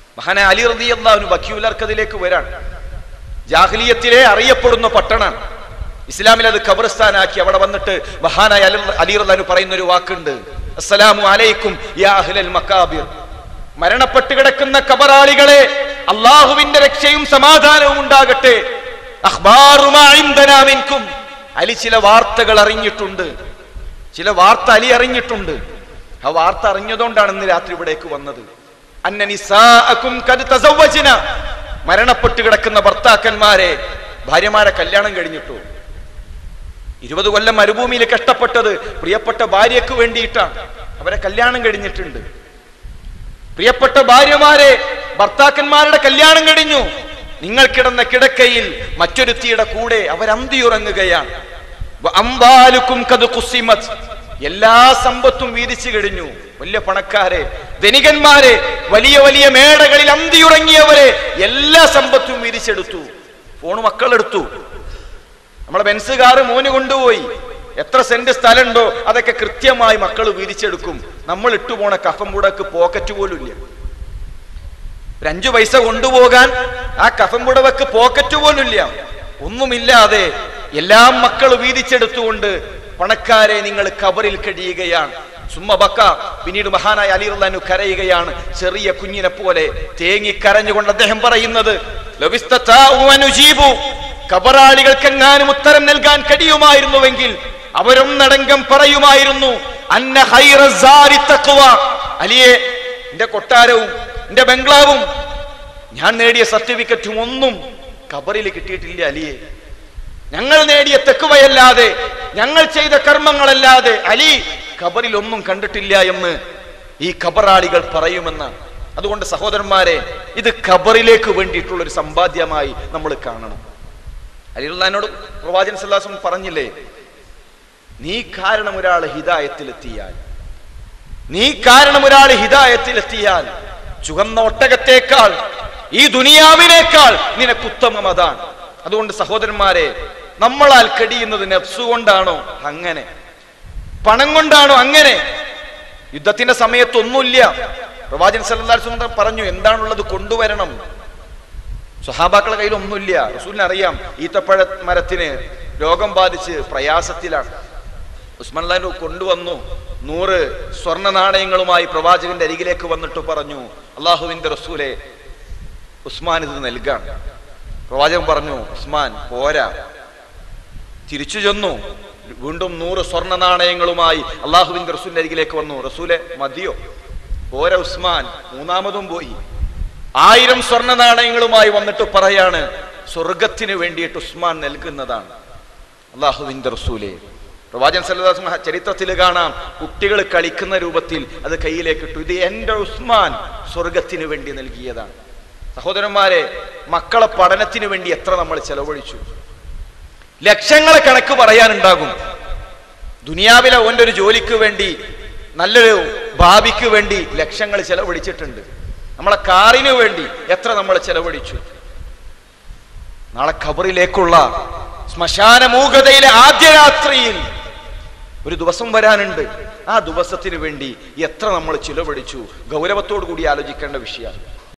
മഹാന അലി റതി അള്ളാഹുന് ബക്യൂലർക്കതിലേക്ക് വരാൻ ജാഹ്ലിയത്തിലെ അറിയപ്പെടുന്ന പട്ടണാണ് ഇസ്ലാമിൽ അത് ഖബർസ്ഥാനാക്കി അവിടെ വന്നിട്ട് മഹാനായ അലി അലി റല്ലാഹു പറയുന്ന ഒരു വാക്കുണ്ട് അസ്സലാമു അലൈക്കും യാ അഹ്ലൽ മക്കാബിർ മരണപ്പെട്ട് കിടക്കുന്ന കബറാളികളെ അള്ളാഹുവിന്റെ രക്ഷയും സമാധാനവും ഉണ്ടാകട്ടെ അഖ്ബാറുമാ ഇൻദനാ മിൻകും. അലി ചില വാർത്തകൾ അറിഞ്ഞിട്ടുണ്ട് ചില വാർത്ത അലി അറിഞ്ഞിട്ടുണ്ട് ആ വാർത്ത അറിഞ്ഞതുകൊണ്ടാണ് ഇന്ന് രാത്രി ഇവിടേക്ക് വന്നത് അന്ന നിസാഅക്കും ഖദ് തസവ്വജ്ന. മരണപ്പെട്ട് കിടക്കുന്ന ഭർത്താക്കന്മാരെ ഭാര്യമാരെ കല്യാണം കഴിഞ്ഞിട്ടു ഇരുപത് കൊല്ലം മരുഭൂമിയിൽ കഷ്ടപ്പെട്ടത് പ്രിയപ്പെട്ട ഭാര്യയ്ക്ക് വേണ്ടിയിട്ടാണ് അവരെ കല്യാണം കഴിഞ്ഞിട്ടുണ്ട് പ്രിയപ്പെട്ട ഭാര്യമാരെ ഭർത്താക്കന്മാരുടെ കല്യാണം കഴിഞ്ഞു നിങ്ങൾ കിടന്ന കിടക്കയിൽ മറ്റൊരുത്തിയുടെ കൂടെ അവരന്തിയുറങ്ങുകയാണ് വ അംബാലുക്കും കത് കുസിമത് എല്ലാ സമ്പത്തും വീതിച്ചു കഴിഞ്ഞു വലിയ പണക്കാരെ ധനികന്മാരെ വലിയ വലിയ മേടകളിൽ അന്തിയുറങ്ങിയവരെ എല്ലാ സമ്പത്തും വീതിച്ചെടുത്തു ഫോണ് മക്കളെടുത്തു നമ്മളെ ബെൻസ് കാറ് മോന് കൊണ്ടുപോയി എത്ര സെന്റ് സ്ഥലമുണ്ടോ അതൊക്കെ കൃത്യമായി മക്കൾ വീതിച്ചെടുക്കും നമ്മൾ ഇട്ടുപോണ കഫംപുടക്ക് പോക്കറ്റ് പോലും ഇല്ല ഒരു അഞ്ചു പൈസ കൊണ്ടുപോകാൻ ആ കഫംപുടവക്ക് പോക്കറ്റ് പോലും ഇല്ല ഒന്നുമില്ലാതെ എല്ലാം മക്കൾ വീതിച്ചെടുത്തുകൊണ്ട് പണക്കാരെ നിങ്ങൾ കബറിൽ കഴിയുകയാണ് സുമ്മ ബക്ക പിന്നീട് മഹാനായ അലി റഹ്ലാനു കരയുകയാണ് ചെറിയ കുഞ്ഞിനെ പോലെ തേങ്ങി കരഞ്ഞുകൊണ്ട് അദ്ദേഹം പറയുന്നത് "ലവിസ്തതാഉ അനുജീബു." കബറാളികൾക്കെങ്ങാനും ഉത്തരം നൽകാൻ കഴിയുമായിരുന്നുവെങ്കിൽ അവരൊന്നടങ്കം പറയുമായിരുന്നു അന്ന ഹൈറ സാരി തഖ്വ. അലിയെ എന്റെ കൊട്ടാരവും എന്റെ ബംഗ്ലാവും ഞാൻ നേടിയ സർട്ടിഫിക്കറ്റും ഒന്നും കബറിൽ കിട്ടിയിട്ടില്ല അലിയെ ഞങ്ങൾ നേടിയ തെക്കുവയല്ലാതെ ഞങ്ങൾ ചെയ്ത കർമ്മങ്ങളല്ലാതെ അലി ഖബറിൽ ഒന്നും കണ്ടിട്ടില്ല എന്ന് ഈ ഖബറാളികൾ പറയുമെന്ന് അതുകൊണ്ട് സഹോദരന്മാരെ ഇത് ഖബറിലേക്ക് വേണ്ടിയിട്ടുള്ള ഒരു സമ്പാദ്യമായി നമ്മൾ കാണണം അലിറുല്ലാനോട് പ്രവാചകൻ സല്ലാസം പറഞ്ഞില്ലേ നീ കാരണം ഒരാൾ ഹിതായത്തിലെത്തിയാൽ നീ കാരണം ഒരാൾ ഹിതായത്തിലെത്തിയാൽ ചുവന്ന ഒട്ടകത്തേക്കാൾ ഈ ദുനിയാവിനേക്കാൾ നിനക്ക് ഉത്തമം അതാണ് അതുകൊണ്ട് സഹോദരന്മാരെ നമ്മളാൽ കഴിയുന്നത് നെഫ്സു കൊണ്ടാണോ അങ്ങനെ പണം കൊണ്ടാണോ അങ്ങനെ യുദ്ധത്തിന്റെ സമയത്ത് ഒന്നുമില്ല പ്രവാചകൻ സല്ലല്ലാഹു അലൈഹി വസല്ലം പറഞ്ഞു എന്താണുള്ളത് കൊണ്ടുവരണം സ്വഹാബാക്കളുടെ കയ്യിൽ ഒന്നുമില്ല റസൂലിന് അറിയാം ഈത്തപ്പഴ മരത്തിന് രോഗം ബാധിച്ച് പ്രയാസത്തിലാണ് ഉസ്മാൻ അള്ളാഹു കൊണ്ടുവന്നു നൂറ് സ്വർണ്ണ നാണയങ്ങളുമായി പ്രവാചകന്റെ അരികിലേക്ക് വന്നിട്ട് പറഞ്ഞു അള്ളാഹുവിന്റെ റസൂലെ ഉസ്മാൻ ഇത് നൽകാം പ്രവാചകൻ പറഞ്ഞു ഉസ്മാൻ പോരാ തിരിച്ചു ചെന്നു വീണ്ടും നൂറ് സ്വർണ്ണ നാണയങ്ങളുമായി അള്ളാഹുവിന്റെ റസൂലിന്റെ അരികിലേക്ക് വന്നു റസൂലെ മതിയോ പോരാ ഉസ്മാൻ മൂന്നാമതും പോയി ആയിരം സ്വർണ്ണ നാണയങ്ങളുമായി വന്നിട്ട് പറയാണ് സ്വർഗത്തിന് വേണ്ടിയിട്ട് ഉസ്മാൻ നൽകുന്നതാണ് അള്ളാഹുവിന്റെ റസൂലെ പ്രവാചകൻ സല്ലല്ലാഹു അലൈഹി ചരിത്രത്തിൽ കാണാം കുട്ടികൾ കളിക്കുന്ന രൂപത്തിൽ അത് കയ്യിലേക്ക് ഇട്ടു ഇത് എന്റെ ഉസ്മാൻ സ്വർഗത്തിന് വേണ്ടി നൽകിയതാണ് സഹോദരന്മാരെ മക്കളെ പഠനത്തിന് വേണ്ടി എത്ര നമ്മൾ ചെലവഴിച്ചു ലക്ഷങ്ങളെ കണക്ക് പറയാനുണ്ടാകും ദുനിയാവിലെ ഓൻ്റെ ഒരു ജോലിക്ക് വേണ്ടി നല്ലൊരു ഭാവിക്ക് വേണ്ടി ലക്ഷങ്ങൾ ചെലവഴിച്ചിട്ടുണ്ട് നമ്മളെ കാറിന് വേണ്ടി എത്ര നമ്മൾ ചെലവഴിച്ചു നാളെ ഖബറിലേക്കുള്ള ശ്മശാന മൂകതയിലെ ആദ്യ രാത്രിയിൽ ഒരു ദിവസം വരാനുണ്ട് ആ ദിവസത്തിന് വേണ്ടി എത്ര നമ്മൾ ചിലവഴിച്ചു ഗൗരവത്തോടു കൂടി ആലോചിക്കേണ്ട വിഷയമാണ്